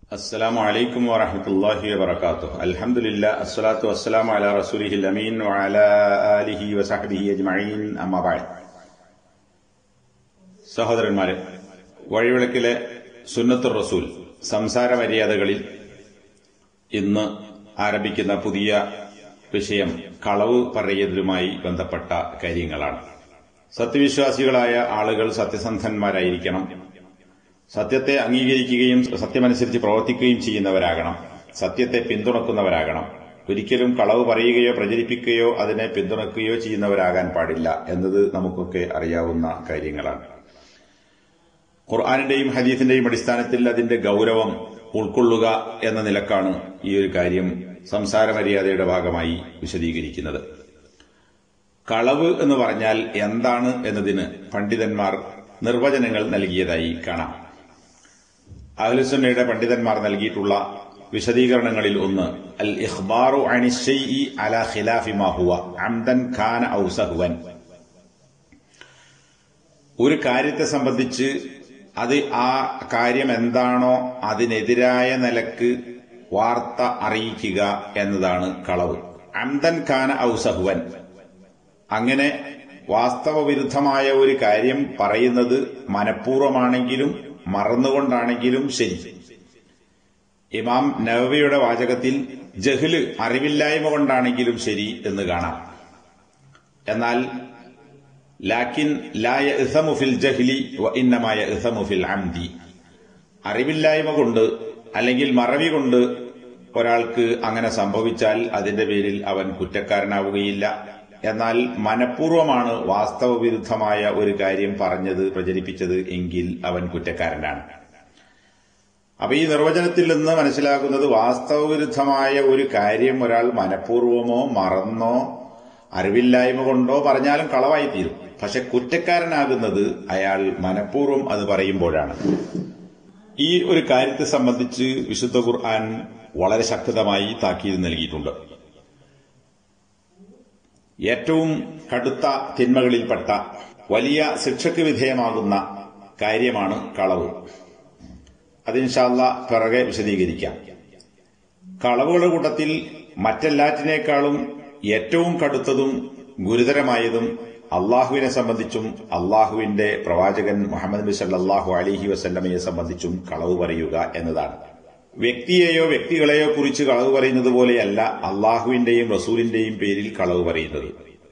السلام عليكم ورحمة الله وبركاته الحمد لله الصلاة والسلام على رسوله الأمين وعلى آله وصحبه أجمعين أما بعد സഹോദരന്മാരെ വഴിവിളക്കിലെ സുന്നത്തുർ റസൂൽ സംസാര മര്യാദകളിൽ ഇന്ന് ആരംഭിക്കുന്ന പുതിയ വിഷയം കളവ് പറയലുമായി ബന്ധപ്പെട്ട കാര്യങ്ങളാണ് സത്യവിശ്വാസികളായ ആളുകൾ സത്യസന്ധന്മാരായിരിക്കണം സത്യത്തെ അംഗീകരിക്കുകയും സത്യമനുസരിച്ച് പ്രവർത്തിക്കുകയും ചെയ്യുന്നവരാകണം സത്യത്തെ പിന്തുണക്കുന്നവരാകണം ഒരിക്കലും കളവ് പറയുകയോ പ്രചരിപ്പിക്കുകയോ അതിനെ പിന്തുണക്കുകയോ ചെയ്യുന്നവരാകാൻ പാടില്ല എന്നത് നമുക്കൊക്കെ അറിയാവുന്ന കാര്യങ്ങളാണ് ഖുർആാനിന്റെയും ഹദീസിന്റെയും അടിസ്ഥാനത്തിൽ അതിന്റെ ഗൌരവം ഉൾക്കൊള്ളുക എന്ന നിലക്കാണ് ഈ ഒരു കാര്യം സംസാര മര്യാദയുടെ ഭാഗമായി വിശദീകരിക്കുന്നത് കളവ് എന്ന് പറഞ്ഞാൽ എന്താണ് എന്നതിന് പണ്ഡിതന്മാർ നിർവചനങ്ങൾ നൽകിയതായി കാണാം അഹ്ലുസുന്നയുടെ പണ്ഡിതന്മാർ നൽകിയിട്ടുള്ള വിശദീകരണങ്ങളിൽ ഒന്ന് അൽ ഇഖ്ബാറു അനിശ്ചയി അല ഖിലാഫി മാഹുവ അംദൻ ഖാൻ ഔസഹുവൻ ഒരു കാര്യത്തെ സംബന്ധിച്ച് അത് ആ കാര്യം എന്താണോ അതിനെതിരായ നിലക്ക് വാർത്ത അറിയിക്കുക എന്നതാണ് കളവ് അംദൻ ഖാന ഔസഹുവൻ അങ്ങനെ വാസ്തവവിരുദ്ധമായ ഒരു കാര്യം പറയുന്നത് മനഃപൂർവ്വമാണെങ്കിലും മറന്നുകൊണ്ടാണെങ്കിലും ശരി ഇമാം നവവിയുടെ വാചകത്തിൽ ജഹ്ല് അറിവില്ലായ്മ കൊണ്ടാണെങ്കിലും ശരി എന്ന് കാണാം എന്നാൽ ലാക്കിൻ ലായ ഇസമുഫിൽ ജഹ്ലി വ ഇന്നമായ ഇസമുഫിൽ അംദി അറിവില്ലായ്മ കൊണ്ട് അല്ലെങ്കിൽ മറവി കൊണ്ട് ഒരാൾക്ക് അങ്ങനെ സംഭവിച്ചാൽ അതിന്റെ പേരിൽ അവൻ കുറ്റക്കാരനാവുകയില്ല എന്നാൽ മനഃപൂർവ്വമാണ് വാസ്തവവിരുദ്ധമായ ഒരു കാര്യം പറഞ്ഞത് പ്രചരിപ്പിച്ചത് എങ്കിൽ അവൻ കുറ്റക്കാരനാണ് അപ്പൊ ഈ നിർവചനത്തിൽ നിന്ന് മനസ്സിലാക്കുന്നത് വാസ്തവവിരുദ്ധമായ ഒരു കാര്യം ഒരാൾ മനഃപൂർവ്വമോ മറന്നോ അറിവില്ലായ്മ കൊണ്ടോ പറഞ്ഞാലും കളവായി തീരും പക്ഷെ കുറ്റക്കാരനാകുന്നത് അയാൾ മനഃപൂർവ്വം അത് പറയുമ്പോഴാണ് ഈ ഒരു കാര്യത്തെ സംബന്ധിച്ച് വിശുദ്ധ ഖുർആൻ വളരെ ശക്തമായി താക്കീത് നൽകിയിട്ടുണ്ട് ഏറ്റവും കടുത്ത തിന്മകളിൽപ്പെട്ട വലിയ ശിക്ഷയ്ക്ക് വിധേയമാകുന്ന കാര്യമാണ് കളവ് അതിൻഷാല്ല പിറകെ വിശദീകരിക്കാം കളവുകളുടെ കൂട്ടത്തിൽ മറ്റെല്ലാറ്റിനേക്കാളും ഏറ്റവും കടുത്തതും ഗുരുതരമായതും അള്ളാഹുവിനെ സംബന്ധിച്ചും അള്ളാഹുവിന്റെ പ്രവാചകൻ മുഹമ്മദ് നബി സല്ലാഹു അലിഹി വസല്ലമയെ സംബന്ധിച്ചും കളവ് പറയുക എന്നതാണ് വ്യക്തിയെയോ വ്യക്തികളെയോ കുറിച്ച് കളവ് പറയുന്നത് പോലെയല്ല അള്ളാഹുവിന്റെയും റസൂലിന്റെയും പേരിൽ കളവ് പറയുന്നത്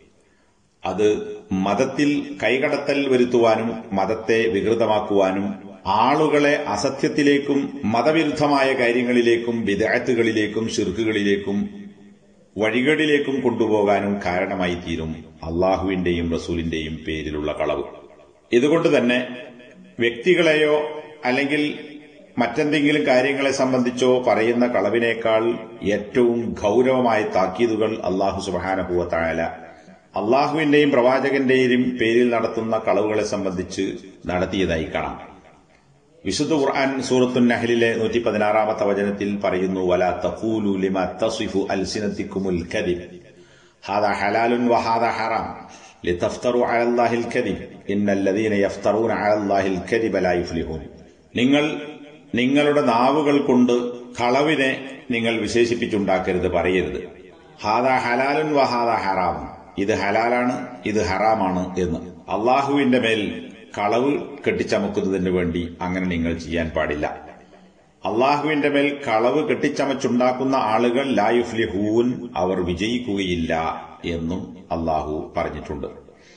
അത് മതത്തിൽ കൈകടത്തൽ വരുത്തുവാനും മതത്തെ വികൃതമാക്കുവാനും ആളുകളെ അസത്യത്തിലേക്കും മതവിരുദ്ധമായ കാര്യങ്ങളിലേക്കും വിദഗ്ധകളിലേക്കും ഷിർക്കുകളിലേക്കും വഴികളിലേക്കും കൊണ്ടുപോകാനും കാരണമായി തീരും അള്ളാഹുവിന്റെയും റസൂലിന്റെയും പേരിലുള്ള കളവ് ഇതുകൊണ്ട് തന്നെ വ്യക്തികളെയോ അല്ലെങ്കിൽ മറ്റെന്തെങ്കിലും കാര്യങ്ങളെ സംബന്ധിച്ചോ പറയുന്ന കളവിനേക്കാൾ ഏറ്റവും ഗൌരവമായ താക്കീതുകൾ അള്ളാഹു സുബാനഹുവത്തായാല അള്ളാഹുവിന്റെയും പ്രവാചകന്റെയും പേരിൽ നടത്തുന്ന കളവുകളെ സംബന്ധിച്ച് നടത്തിയതായി കാണാം വിശുദ്ധ ഖുർആൻ സൂറത്തു നഹലിലെ നൂറ്റി പതിനാറാമത്തെ വചനത്തിൽ പറയുന്നു വല തഖൂലു ലിമ തസിഫു അൽസിനത്തിക്കുമുൽ കദിബ് ഹാദ ഹലാലുൻ വഹാദ ഹറാം ലിതഫ്തറു അലല്ലാഹിൽ കദിബ് ഇന്നല്ലദീന യഫ്തറൂന അലല്ലാഹിൽ കദിബ ലാ യുഫ്ലിഹൂൻ നിങ്ങൾ നിങ്ങളുടെ നാവുകൾ കൊണ്ട് കളവിനെ നിങ്ങൾ വിശേഷിപ്പിച്ചുണ്ടാക്കരുത് പറയരുത് ഹാദ ഹലാലുൻ വഹാദ ഹറാം ഇത് ഹലാലാണ് ഇത് ഹറാമാണ് എന്ന് അള്ളാഹുവിന്റെ മേൽ കളവ് കെട്ടിച്ചമക്കുന്നതിന് വേണ്ടി അങ്ങനെ നിങ്ങൾ ചെയ്യാൻ പാടില്ല അള്ളാഹുവിന്റെ മേൽ കളവ് കെട്ടിച്ചമച്ചുണ്ടാക്കുന്ന ആളുകൾ ലായുഫ്ലിഹൂൻ അവർ വിജയിക്കുകയില്ല എന്നും അള്ളാഹു പറഞ്ഞിട്ടുണ്ട്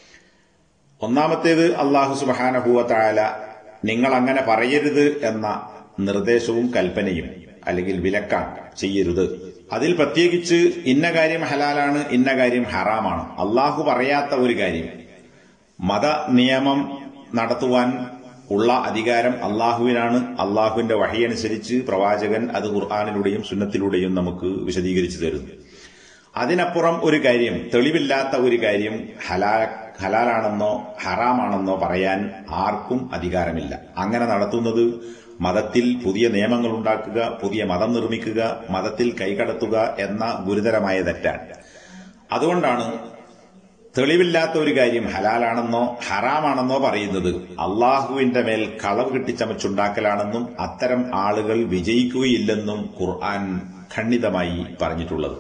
ഒന്നാമത്തേത് അള്ളാഹു സുബാനഹുവ തായാല നിങ്ങൾ അങ്ങനെ പറയരുത് എന്ന നിർദ്ദേശവും കൽപ്പനയും അല്ലെങ്കിൽ വിലക്കാണ് ചെയ്യരുത് അതിൽ പ്രത്യേകിച്ച് ഇന്ന കാര്യം ഹലാലാണ് ഇന്ന കാര്യം ഹറാമാണ് അള്ളാഹു പറയാത്ത ഒരു കാര്യം മത നിയമം നടത്തുവാൻ ഉള്ള അധികാരം അള്ളാഹുവിനാണ് അള്ളാഹുവിന്റെ വഴിയനുസരിച്ച് പ്രവാചകൻ അത് ഖുർആാനിലൂടെയും സുന്നത്തിലൂടെയും നമുക്ക് വിശദീകരിച്ചു തരുന്നു അതിനപ്പുറം ഒരു കാര്യം തെളിവില്ലാത്ത ഒരു കാര്യം ഹലാ ഹലാലാണെന്നോ ഹറാമാണെന്നോ പറയാൻ ആർക്കും അധികാരമില്ല അങ്ങനെ നടത്തുന്നത് മതത്തിൽ പുതിയ നിയമങ്ങൾ ഉണ്ടാക്കുക പുതിയ മതം നിർമ്മിക്കുക മതത്തിൽ കൈകടത്തുക എന്ന ഗുരുതരമായ തെറ്റാണ് അതുകൊണ്ടാണ് തെളിവില്ലാത്ത ഒരു കാര്യം ഹലാലാണെന്നോ ഹറാമാണെന്നോ പറയുന്നത് അള്ളാഹുവിന്റെ മേൽ കളവ് കെട്ടിച്ചമച്ചുണ്ടാക്കലാണെന്നും അത്തരം ആളുകൾ വിജയിക്കുകയില്ലെന്നും ഖുർആൻ ഖണ്ഡിതമായി പറഞ്ഞിട്ടുള്ളത്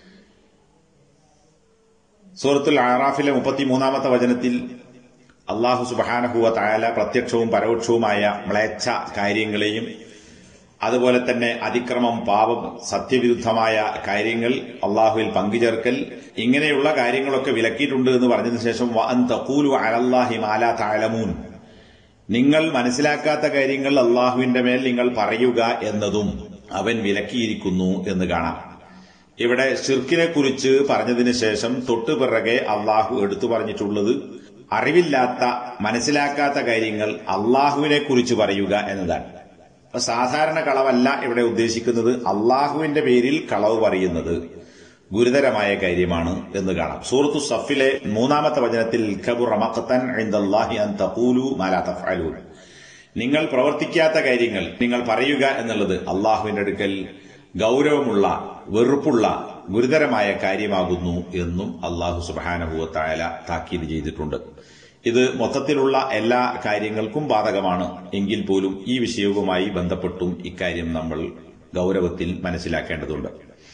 സൂറത്തുൽ ആറാഫിലെ മുപ്പത്തിമൂന്നാമത്തെ വചനത്തിൽ അള്ളാഹു സുബാനഹുവ തായാല പ്രത്യക്ഷവും പരോക്ഷവുമായ മ്ലേച്ഛ കാര്യങ്ങളെയും അതുപോലെ തന്നെ അതിക്രമം പാപം സത്യവിരുദ്ധമായ കാര്യങ്ങൾ അള്ളാഹുവിൽ പങ്കുചേർക്കൽ ഇങ്ങനെയുള്ള കാര്യങ്ങളൊക്കെ വിലക്കിയിട്ടുണ്ട് എന്ന് പറഞ്ഞതിന് ശേഷം വൻ തക്കൂലു അലല്ലാഹി മാല താലമൂൻ നിങ്ങൾ മനസ്സിലാക്കാത്ത കാര്യങ്ങൾ അള്ളാഹുവിന്റെ മേൽ നിങ്ങൾ പറയുക എന്നതും അവൻ വിലക്കിയിരിക്കുന്നു എന്ന് കാണാം ഇവിടെ ഷിർക്കിനെ കുറിച്ച് പറഞ്ഞതിന് ശേഷം തൊട്ടുപിറകെ അള്ളാഹു എടുത്തു പറഞ്ഞിട്ടുള്ളത് അറിവില്ലാത്ത മനസ്സിലാക്കാത്ത കാര്യങ്ങൾ അള്ളാഹുവിനെ കുറിച്ച് പറയുക എന്നതാണ് അപ്പൊ സാധാരണ കളവല്ല ഇവിടെ ഉദ്ദേശിക്കുന്നത് അള്ളാഹുവിന്റെ പേരിൽ കളവ് പറയുന്നത് ഗുരുതരമായ കാര്യമാണ് എന്ന് കാണാം സൂറത്തു സഫിലെ മൂന്നാമത്തെ വചനത്തിൽ നിങ്ങൾ പ്രവർത്തിക്കാത്ത കാര്യങ്ങൾ നിങ്ങൾ പറയുക എന്നുള്ളത് അള്ളാഹുവിന്റെ അടുക്കൽ ഗൗരവമുള്ള വെറുപ്പുള്ള ഗുരുതരമായ കാര്യമാകുന്നു എന്നും അള്ളാഹു സുബാനഹുവത്തായ താക്കീത് ചെയ്തിട്ടുണ്ട് ഇത് മൊത്തത്തിലുള്ള എല്ലാ കാര്യങ്ങൾക്കും ബാധകമാണ് എങ്കിൽ പോലും ഈ വിഷയവുമായി ബന്ധപ്പെട്ടും ഇക്കാര്യം നമ്മൾ ഗൗരവത്തിൽ മനസ്സിലാക്കേണ്ടതുണ്ട്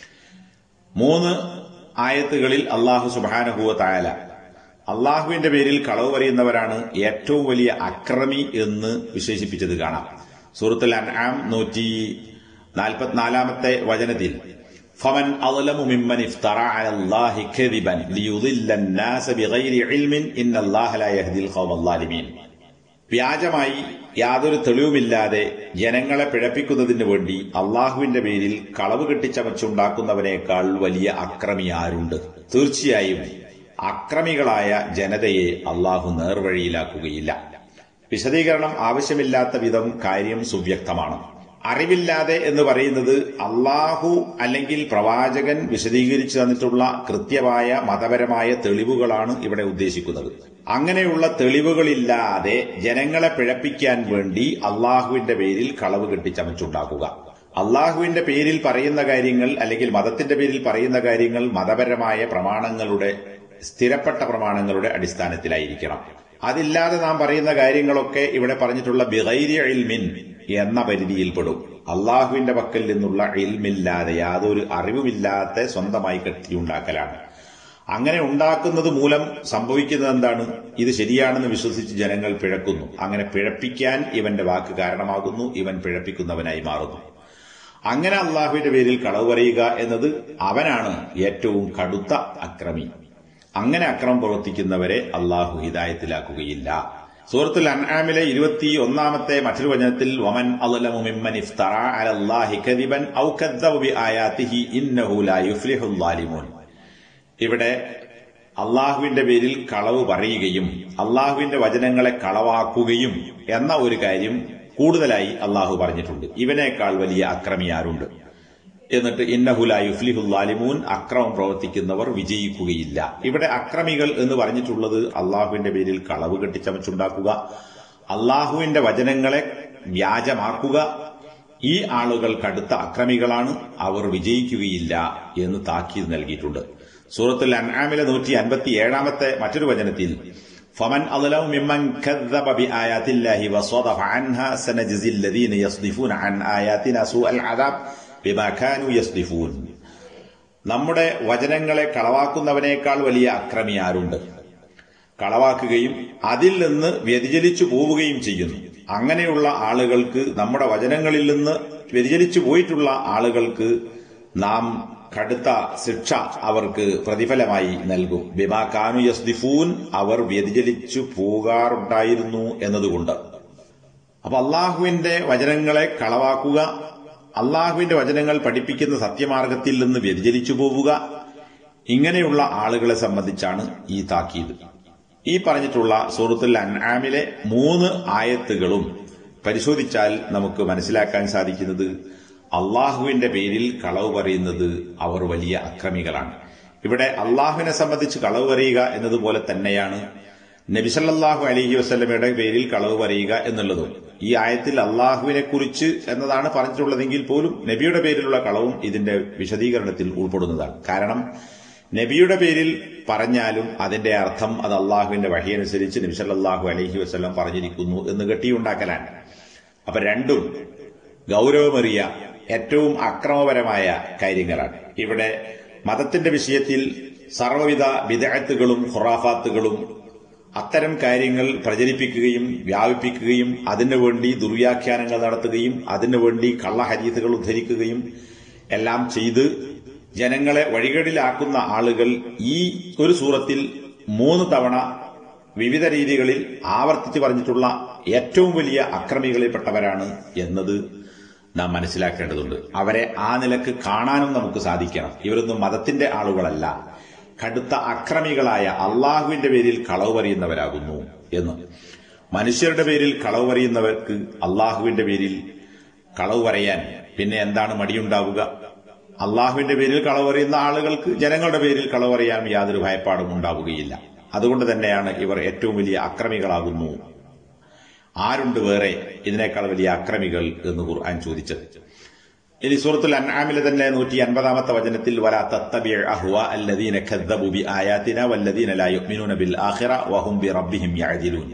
മൂന്ന് ആയത്തുകളിൽ അള്ളാഹു സുബാനഹുവ തായാല അള്ളാഹുവിന്റെ പേരിൽ കളവ് പറയുന്നവരാണ് ഏറ്റവും വലിയ അക്രമി എന്ന് വിശേഷിപ്പിച്ചത് കാണാം സൂറത്തുൽ അൻആം നൂറ്റി നാൽപ്പത്തിനാലാമത്തെ വചനത്തിൽ فمن أظلم ممن افترى على الله كذبا ليضل الناس بغير علم إن الله لا يهدي القوم الظالمين വ്യാജമായി യാതൊരു തെളിവുമില്ലാതെ ജനങ്ങളെ പിഴപ്പിക്കുന്നതിന് വേണ്ടി അള്ളാഹുവിന്റെ പേരിൽ കളവ് കെട്ടിച്ചമച്ചുണ്ടാക്കുന്നവനേക്കാൾ വലിയ അക്രമി ആരുണ്ട് തീർച്ചയായും അക്രമികളായ ജനതയെ അള്ളാഹു നേർവഴിയിലാക്കുകയില്ല വിശദീകരണം ആവശ്യമില്ലാത്ത വിധം കാര്യം സുവ്യക്തമാണ് അറിവില്ലാതെ എന്ന് പറയുന്നത് അള്ളാഹു അല്ലെങ്കിൽ പ്രവാചകൻ വിശദീകരിച്ചു തന്നിട്ടുള്ള കൃത്യമായ മതപരമായ തെളിവുകളാണ് ഇവിടെ ഉദ്ദേശിക്കുന്നത് അങ്ങനെയുള്ള തെളിവുകളില്ലാതെ ജനങ്ങളെ പിഴപ്പിക്കാൻ വേണ്ടി അള്ളാഹുവിന്റെ പേരിൽ കളവ് കെട്ടിച്ചമച്ചുണ്ടാക്കുക അള്ളാഹുവിന്റെ പേരിൽ പറയുന്ന കാര്യങ്ങൾ അല്ലെങ്കിൽ മതത്തിന്റെ പേരിൽ പറയുന്ന കാര്യങ്ങൾ മതപരമായ പ്രമാണങ്ങളുടെ സ്ഥിരപ്പെട്ട പ്രമാണങ്ങളുടെ അടിസ്ഥാനത്തിലായിരിക്കണം അതില്ലാതെ നാം പറയുന്ന കാര്യങ്ങളൊക്കെ ഇവിടെ പറഞ്ഞിട്ടുള്ള ബിഗൈരി ഇൽമിൻ എന്ന പരിധിയിൽപ്പെടും അള്ളാഹുവിന്റെ പക്കൽ നിന്നുള്ള ഇൽമില്ലാതെ യാതൊരു അറിവുമില്ലാത്ത സ്വന്തമായി കെട്ടിയുണ്ടാക്കലാണ് അങ്ങനെ ഉണ്ടാക്കുന്നത് മൂലം സംഭവിക്കുന്നത് എന്താണ് ഇത് ശരിയാണെന്ന് വിശ്വസിച്ച് ജനങ്ങൾ പിഴക്കുന്നു അങ്ങനെ പിഴപ്പിക്കാൻ ഇവന്റെ വാക്ക് കാരണമാകുന്നു ഇവൻ പിഴപ്പിക്കുന്നവനായി മാറുന്നു അങ്ങനെ അള്ളാഹുവിന്റെ പേരിൽ കളവ് പറയുക എന്നത് അവനാണ് ഏറ്റവും കടുത്ത അക്രമി അങ്ങനെ അക്രമം പ്രവർത്തിക്കുന്നവരെ അള്ളാഹു ഹിദായത്തിലാക്കുകയില്ല സൂറത്തുൽ അൻആമിലെ ഇരുപത്തി ഒന്നാമത്തെ മറ്റൊരു വചനത്തിൽ വമൻ അളലമു മിമ്മൻ ഇഫ്തറ അലല്ലാഹി കദിബൻ ഔ കദ്ദബ ബിആയാതിഹി ഇന്നഹു ലാ യുഫ്ലിഹുൽ ളാലിമൂൻ ഇവിടെ അള്ളാഹുവിന്റെ പേരിൽ കളവ് പറയുകയും അള്ളാഹുവിന്റെ വചനങ്ങളെ കളവാക്കുകയും എന്ന ഒരു കാര്യം കൂടുതലായി അള്ളാഹു പറഞ്ഞിട്ടുണ്ട് ഇവനേക്കാൾ വലിയ അക്രമി ആരുണ്ട് എന്നിട്ട് ഇന്നഹുല യുഫ്ലിഹുല്ലാലിമൂൻ അക്രമം പ്രവർത്തിക്കുന്നവർ വിജയിക്കുകയില്ല ഇവിടെ അക്രമികൾ എന്ന് പറഞ്ഞിട്ടുള്ളത് അള്ളാഹുവിന്റെ പേരിൽ കളവ് കെട്ടിച്ചമച്ചുണ്ടാക്കുക അള്ളാഹുവിന്റെ വചനങ്ങളെ വ്യാജമാക്കുക ഈ ആളുകൾ കടുത്ത അക്രമികളാണ് അവർ വിജയിക്കുകയില്ല എന്ന് താക്കീത് നൽകിയിട്ടുണ്ട് സൂറത്തുൽ അൻആമിലെ നൂറ്റി അൻപത്തി ഏഴാമത്തെ മറ്റൊരു വചനത്തിൽ فمن أظلم ممن كذب بآيات الله وصدف عنها سنجزي الذين يصدفون عن آياتنا سوء العذاب بما كانوا يصدفون നമ്മുടെ വചനങ്ങളെ കളവാക്കുന്നവനേക്കാൾ വലിയ അക്രമി ആരുണ്ട് കളവാക്കുകയും അതിൽ നിന്ന് വ്യതിചലിച്ചു പോവുകയും ചെയ്യുന്നു അങ്ങനെയുള്ള ആളുകൾക്ക് നമ്മുടെ വചനങ്ങളിൽ നിന്ന് വ്യതിചലിച്ചു പോയിട്ടുള്ള ആളുകൾക്ക് നാം കടുത്ത ശിക്ഷ അവർക്ക് പ്രതിഫലമായി നൽകും ബിമാ കാനു യസ്ദിഫൂൻ അവർ വ്യതിചലിച്ചു പോകാറുണ്ടായിരുന്നു എന്നതുകൊണ്ട് അപ്പൊ അള്ളാഹുവിന്റെ വചനങ്ങളെ കളവാക്കുക അള്ളാഹുവിന്റെ വചനങ്ങൾ പഠിപ്പിക്കുന്ന സത്യമാർഗത്തിൽ നിന്ന് വ്യതിചലിച്ചു പോവുക ഇങ്ങനെയുള്ള ആളുകളെ സംബന്ധിച്ചാണ് ഈ താക്കീത് ഈ പറഞ്ഞിട്ടുള്ള സൂറത്തുൽ അൻആമിലെ മൂന്ന് ആയത്തുകളും പരിശോധിച്ചാൽ നമുക്ക് മനസ്സിലാക്കാൻ സാധിക്കുന്നത് അള്ളാഹുവിന്റെ പേരിൽ കളവ് പറയുന്നത് അവർ വലിയ അക്രമികളാണ് ഇവിടെ അള്ളാഹുവിനെ സംബന്ധിച്ച് കളവ് പറയുക എന്നതുപോലെ തന്നെയാണ് നബിസല്ലാഹു അലഹി വസ്ലമയുടെ പേരിൽ കളവ് പറയുക എന്നുള്ളതും ഈ ആയത്തിൽ അള്ളാഹുവിനെ കുറിച്ച് എന്നതാണ് പറഞ്ഞിട്ടുള്ളതെങ്കിൽ പോലും നബിയുടെ പേരിലുള്ള കളവും ഇതിന്റെ വിശദീകരണത്തിൽ ഉൾപ്പെടുന്നതാണ് കാരണം നബിയുടെ പേരിൽ പറഞ്ഞാലും അതിന്റെ അർത്ഥം അത് അള്ളാഹുവിന്റെ വഴിയനുസരിച്ച് നബി സല്ലല്ലാഹു അലൈഹി വസല്ലം പറഞ്ഞിരിക്കുന്നു എന്ന് കെട്ടിയുണ്ടാക്കലാണ് അപ്പൊ രണ്ടും ഗൗരവമേറിയ ഏറ്റവും അക്രമപരമായ കാര്യങ്ങളാണ് ഇവിടെ മതത്തിന്റെ വിഷയത്തിൽ സർവ്വവിധ വിദഗ്ധകളും ഖുറാഫാത്തുകളും അത്തരം കാര്യങ്ങൾ പ്രചരിപ്പിക്കുകയും വ്യാപിപ്പിക്കുകയും അതിനുവേണ്ടി ദുർവ്യാഖ്യാനങ്ങൾ നടത്തുകയും അതിനുവേണ്ടി കള്ളഹരീതുകൾ ഉദ്ധരിക്കുകയും എല്ലാം ചെയ്ത് ജനങ്ങളെ വഴികളിലാക്കുന്ന ആളുകൾ ഈ ഒരു സൂറത്തിൽ മൂന്ന് തവണ വിവിധ രീതികളിൽ ആവർത്തിച്ച് പറഞ്ഞിട്ടുള്ള ഏറ്റവും വലിയ അക്രമികളിൽപ്പെട്ടവരാണ് എന്നത് നാം മനസ്സിലാക്കേണ്ടതുണ്ട് അവരെ ആ നിലക്ക് കാണാനും നമുക്ക് സാധിക്കണം ഇവരൊന്നും മതത്തിന്റെ ആളുകളല്ല കടുത്ത അക്രമികളായ അള്ളാഹുവിന്റെ പേരിൽ കളവ് പറയുന്നവരാകുന്നു എന്ന് മനുഷ്യരുടെ പേരിൽ കളവ് പറയുന്നവർക്ക് അള്ളാഹുവിന്റെ പേരിൽ കളവ് പറയാൻ പിന്നെ എന്താണ് മടിയുണ്ടാവുക അള്ളാഹുവിന്റെ പേരിൽ കളവ് പറയുന്ന ആളുകൾക്ക് ജനങ്ങളുടെ പേരിൽ കളവ് പറയാൻ യാതൊരു ഭയപ്പാടും ഉണ്ടാവുകയില്ല അതുകൊണ്ട് തന്നെയാണ് ഇവർ ഏറ്റവും വലിയ അക്രമികളാകുന്നു ആരുണ്ട് വേറെ ഇതിനേക്കാൾ വലിയ അക്രമികൾ എന്ന് ഖുർആൻ ചോദിച്ചത് ഇനി സൂറത്തുൽ അൻആമിലെ തന്നെ നൂറ്റി അൻപതാമത്തെ വചനത്തിൽ വലാ തത്തബിഅ അഹ്വാ അല്ലദീന കദ്ദബു ബി ആയാതിന വല്ലദീന ലാ യുഅ്മിനൂന ബിൽ ആഖിറ വഹും ബി റബ്ബിഹിം യഅദിലൂൻ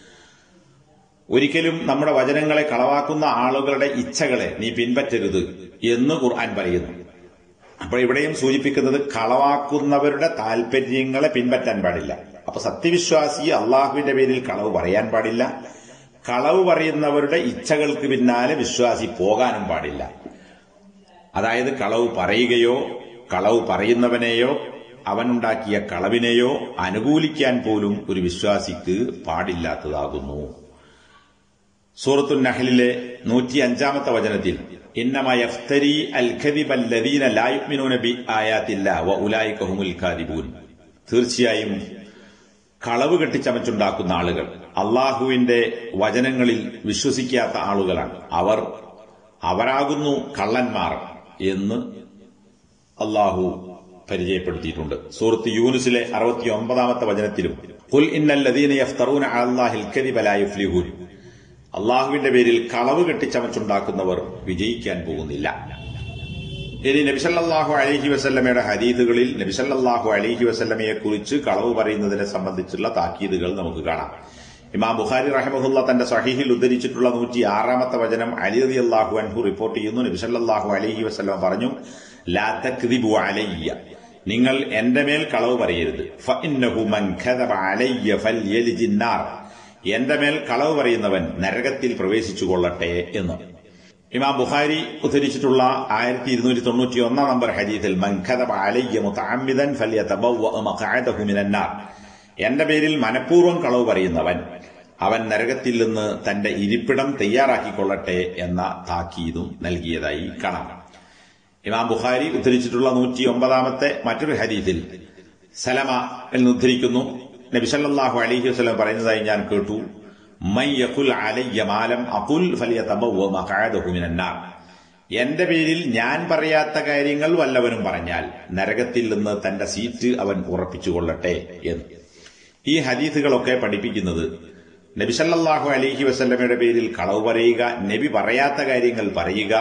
ഒരിക്കലും നമ്മുടെ വചനങ്ങളെ കളവാക്കുന്ന ആളുകളുടെ ഇച്ഛകളെ നീ പിൻപറ്റരുത് എന്ന് ഖുർആൻ പറയുന്നു അപ്പോൾ ഇവിടെയും സൂചിപ്പിക്കുന്നത് കളവാക്കുന്നവരുടെ താല്പര്യങ്ങളെ പിൻപറ്റാൻ പാടില്ല അപ്പൊ സത്യവിശ്വാസി അള്ളാഹുവിന്റെ പേരിൽ കളവ് പറയാൻ പാടില്ല കളവ് പറയുന്നവരുടെ ഇച്ഛകൾക്ക് പിന്നാലെ വിശ്വാസി പോകാനും പാടില്ല അതായത് കളവ് പറയുകയോ കളവ് പറയുന്നവനെയോ അവനുണ്ടാക്കിയ കളവിനെയോ അനുകൂലിക്കാൻ പോലും ഒരു വിശ്വാസിക്ക് പാടില്ലാത്തതാകുന്നു സൂറത്തു നഹലിലെ നൂറ്റി അഞ്ചാമത്തെ വചനത്തിൽ ഇന്നമ യഫ്തരി അൽ ഖദിബല്ലദീന ലാ യുഅ്മിനൂന ബി ആയാത്തില്ല വ ഉലൈക ഹുമുൽ കാദിബൂൻ തീർച്ചയായും കളവ് കെട്ടിച്ചമച്ചുണ്ടാക്കുന്ന ആളുകൾ അള്ളാഹുവിന്റെ വചനങ്ങളിൽ വിശ്വസിക്കാത്ത ആളുകളാണ് അവർ അവരാകുന്നു കള്ളന്മാർ എന്ന് അള്ളാഹു പരിചയപ്പെടുത്തിയിട്ടുണ്ട് സൂറത്ത് യൂനുസിലെ അറുപത്തി ഒമ്പതാമത്തെ വചനത്തിലും കുൽ ഇന്നല്ലദീന യഫ്തറൂന അല്ലാഹിൽ കദിബ ലാ യുഫ്ലിഹൂൻ അള്ളാഹുവിന്റെ പേരിൽ കളവ് കെട്ടിച്ചമച്ചുണ്ടാക്കുന്നവർ വിജയിക്കാൻ പോകുന്നില്ല ഇനി നബിസല്ലാഹു അലഹി വസല്ലമയുടെ ഹദീദുകളിൽ നബിസല്ലാഹു അലഹി വസല്ലമയെ കുറിച്ച് കളവ് പറയുന്നതിനെ സംബന്ധിച്ചുള്ള താക്കീതുകൾ നമുക്ക് കാണാം ഇമാം ബുഖാരി റഹമുല്ല തന്റെ സഹീഹിൽ ഉദ്ധരിച്ചിട്ടുള്ള നൂറ്റി ആറാമത്തെ വചനം അലി അലി അള്ളാഹു അൻഹു റിപ്പോർട്ട് ചെയ്യുന്നു നബിസല്ലാഹു അലഹി വസ്ലം പറഞ്ഞു ലാ തക്ദിബു അലയ്യ നിങ്ങൾ എന്റെ മേൽ കളവ് പറയരുത് ഫഇന്നഹു മൻ ഖദബ അലയ്യ ഫൽയലിജിന്നാർ എന്റെ മേൽ കളവ് പറയുന്നവൻ നരകത്തിൽ പ്രവേശിച്ചു കൊള്ളട്ടെ എന്ന് ഇമാം ബുഖാരി ഉദ്ധരിച്ചിട്ടുള്ള ആയിരത്തി ഇരുന്നൂറ്റി തൊണ്ണൂറ്റി ഒന്നാം നമ്പർ ഹദീസിൽ മൻഖദബ അലയ്യ മുതഅമ്മിദൻ ഫല്യതബവ്വ മഖഅദഹു മിനന്നാർ എന്റെ പേരിൽ മനഃപൂർവ്വം കളവ് പറയുന്നവൻ അവൻ നരകത്തിൽ നിന്ന് തന്റെ ഇരിപ്പിടം തയ്യാറാക്കിക്കൊള്ളട്ടെ എന്ന താക്കീതും നൽകിയതായി കാണാം ഇമാം ബുഖാരി ഉദ്ധരിച്ചിട്ടുള്ള നൂറ്റി ഒമ്പതാമത്തെ മറ്റൊരു ഹദീസിൽ സലമ എന്ന് ഉദ്ധരിക്കുന്നു നബി സല്ലല്ലാഹു അലൈഹി വസല്ലം പറയുന്നതായി ഞാൻ കേട്ടു മൻ യഖുൽ അലയ്യ മാലം അഖുൽ ഫലിയതബവ്വ മഖഅദഹു മിനന്നാർ എന്റെ പേരിൽ ഞാൻ പറയാത്ത കാര്യങ്ങൾ വല്ലവനും പറഞ്ഞാൽ നരകത്തിൽ നിന്ന് തന്റെ സീറ്റ് അവൻ ഉറപ്പിച്ചുകൊള്ളട്ടെ എന്ന് ഈ ഹദീസുകളൊക്കെ പഠിപ്പിക്കുന്നത് നബി സല്ലല്ലാഹു അലൈഹി വസല്ലമയുടെ പേരിൽ കളവ് പറയുക നബി പറയാത്ത കാര്യങ്ങൾ പറയുക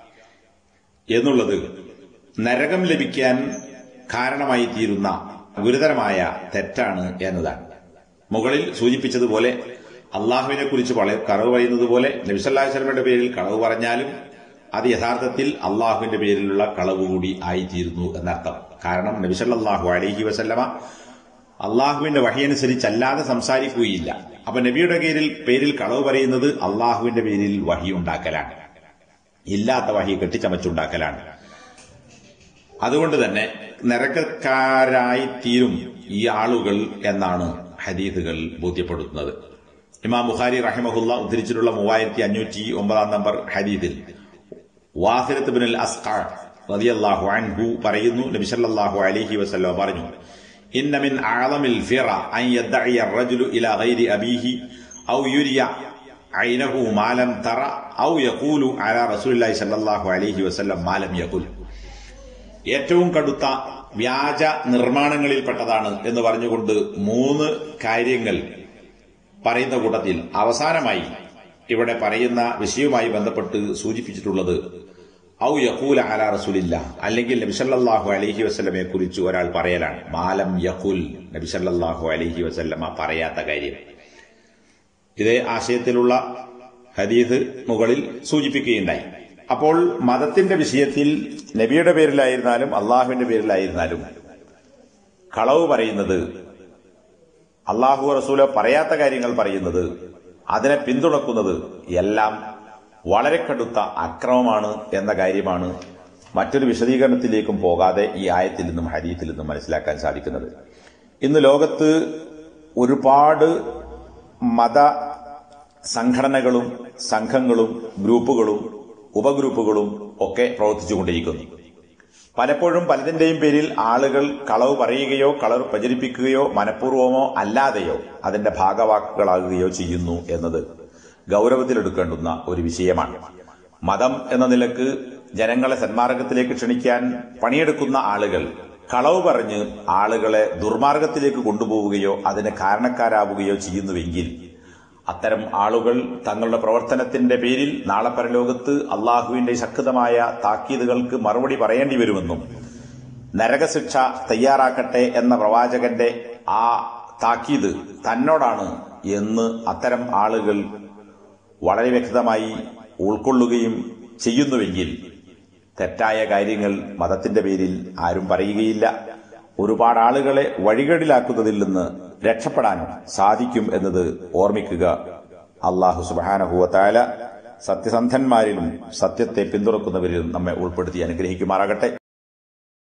എന്നുള്ളത് നരകം ലഭിക്കാൻ കാരണമായി തീരുന്ന ഗുരുതരമായ തെറ്റാണ് എന്നതാണ് മുകളിൽ സൂചിപ്പിച്ചതുപോലെ അള്ളാഹുവിനെ കുറിച്ച് കളവ് പറയുന്നത് പോലെ നബിസല്ലാഹു സ്വലമയുടെ പേരിൽ കളവ് പറഞ്ഞാലും അത് യഥാർത്ഥത്തിൽ അള്ളാഹുവിന്റെ പേരിലുള്ള കളവ് കൂടി ആയിത്തീരുന്നു എന്നർത്ഥം കാരണം നബിസല്ലാഹു അലൈഹി വസല്ലമ അള്ളാഹുവിന്റെ വഹിയനുസരിച്ചല്ലാതെ സംസാരിക്കുകയില്ല അപ്പൊ നബിയുടെ പേരിൽ പേരിൽ കളവ് പറയുന്നത് അള്ളാഹുവിന്റെ പേരിൽ വഹി ഉണ്ടാക്കലാണ് ഇല്ലാത്ത വഹി കെട്ടിച്ചമച്ചുണ്ടാക്കലാണ് അതുകൊണ്ട് തന്നെ നരകക്കാരായി തീരും ഈ ആളുകൾ എന്നാണ് ഹദീദുകൾ ബോധ്യപ്പെടുത്തുന്നത് ഇമാം ബുഖാരി റഹിമഹുല്ല ഉദ്ധരിച്ചിട്ടുള്ള മൂവായിരത്തി അഞ്ഞൂറ്റി ഒമ്പതാം നമ്പർ ഹദീദിൽ വാഹിരത്ത് ബിൻ അസ്ഖാർ റളിയല്ലാഹു അൻഹു പറയുന്നു നബി സല്ലല്ലാഹു അലൈഹി വസല്ലം പറഞ്ഞു ഇന്ന മിൻ അഅലമിൽ ഫിറ അൻ യദ്ദഇയ الرجل ഇലാ ഗൈരി അബീഹി ഔ യുരിയ ഐനഹു മാലം തറ ഔ യഖൂലു അലാ റസൂലുള്ളാഹി സ്വല്ലല്ലാഹു അലൈഹി വസല്ലം മാലം യഖുൽ ഏറ്റവും കടുത്ത വ്യാജ നിർമ്മാണങ്ങളിൽപ്പെട്ടതാണ് എന്ന് പറഞ്ഞുകൊണ്ട് മൂന്ന് കാര്യങ്ങൾ പറയുന്ന കൂട്ടത്തിൽ അവസാനമായി ഇവിടെ പറയുന്ന വിഷയവുമായി ബന്ധപ്പെട്ട് സൂചിപ്പിച്ചിട്ടുള്ളത് ഔ യഖൂല അല റസൂലില്ല അല്ലെങ്കിൽ നബിസല്ലാഹു അലഹി വസ്ലമയെ കുറിച്ച് ഒരാൾ പറയലാണ് മാലം യഖുൽ നബിസല്ലാഹു അലഹി വസല്ലമ പറയാത്ത കാര്യം ഇതേ ആശയത്തിലുള്ള ഹദീദ് മുകളിൽ സൂചിപ്പിക്കുകയുണ്ടായി അപ്പോൾ മതത്തിന്റെ വിഷയത്തിൽ നബിയുടെ പേരിലായിരുന്നാലും അള്ളാഹുവിന്റെ പേരിലായിരുന്നാലും കളവ് പറയുന്നത് അള്ളാഹു റസൂല പറയാത്ത കാര്യങ്ങൾ പറയുന്നത് അതിനെ പിന്തുണക്കുന്നത് എല്ലാം വളരെ കടുത്ത അക്രമമാണ് എന്ന കാര്യമാണ് മറ്റൊരു വിശദീകരണത്തിലേക്കും പോകാതെ ഈ ആയത്തിൽ നിന്നും ഹരീത്തിൽ നിന്നും മനസ്സിലാക്കാൻ സാധിക്കുന്നത് ഇന്ന് ലോകത്ത് ഒരുപാട് മത സംഘടനകളും സംഘങ്ങളും ഗ്രൂപ്പുകളും ഉപഗ്രൂപ്പുകളും ഒക്കെ പ്രവർത്തിച്ചുകൊണ്ടിരിക്കുന്നു പലപ്പോഴും പലതിന്റെയും പേരിൽ ആളുകൾ കളവ് പറയുകയോ കളവ് പ്രചരിപ്പിക്കുകയോ മനഃപൂർവമോ അല്ലാതെയോ അതിന്റെ ഭാഗവാക്കുകളാകുകയോ ചെയ്യുന്നു എന്നത് ഗൗരവത്തിലെടുക്കേണ്ടുന്ന ഒരു വിഷയമാണ് മതം എന്ന നിലക്ക് ജനങ്ങളെ സന്മാർഗത്തിലേക്ക് ക്ഷണിക്കാൻ പണിയെടുക്കുന്ന ആളുകൾ കളവ് പറഞ്ഞ് ആളുകളെ ദുർമാർഗത്തിലേക്ക് കൊണ്ടുപോവുകയോ അതിന് കാരണക്കാരാവുകയോ ചെയ്യുന്നുവെങ്കിൽ അത്തരം ആളുകൾ തങ്ങളുടെ പ്രവർത്തനത്തിന്റെ പേരിൽ നാളെ പരലോകത്ത് അള്ളാഹുവിന്റെ ശക്തമായ താക്കീതുകൾക്ക് മറുപടി പറയേണ്ടി വരുമെന്നും നരകശിക്ഷ തയ്യാറാക്കട്ടെ എന്ന പ്രവാചകന്റെ ആ താക്കീത് തന്നോടാണ് എന്ന് അത്തരം ആളുകൾ വളരെ വ്യക്തമായി ഉൾക്കൊള്ളുകയും ചെയ്യുന്നുവെങ്കിൽ തെറ്റായ കാര്യങ്ങൾ മതത്തിന്റെ പേരിൽ ആരും പറയുകയില്ല ഒരുപാട് ആളുകളെ വഴികേടിലാക്കുന്നതിൽ നിന്ന് രക്ഷപ്പെടാൻ സാധിക്കും എന്നത് ഓർമ്മിക്കുക അള്ളാഹു സുബാനഹുവത്തായ സത്യസന്ധന്മാരിലും സത്യത്തെ പിന്തുണക്കുന്നവരിലും നമ്മെ ഉൾപ്പെടുത്തി അനുഗ്രഹിക്കുമാറാകട്ടെ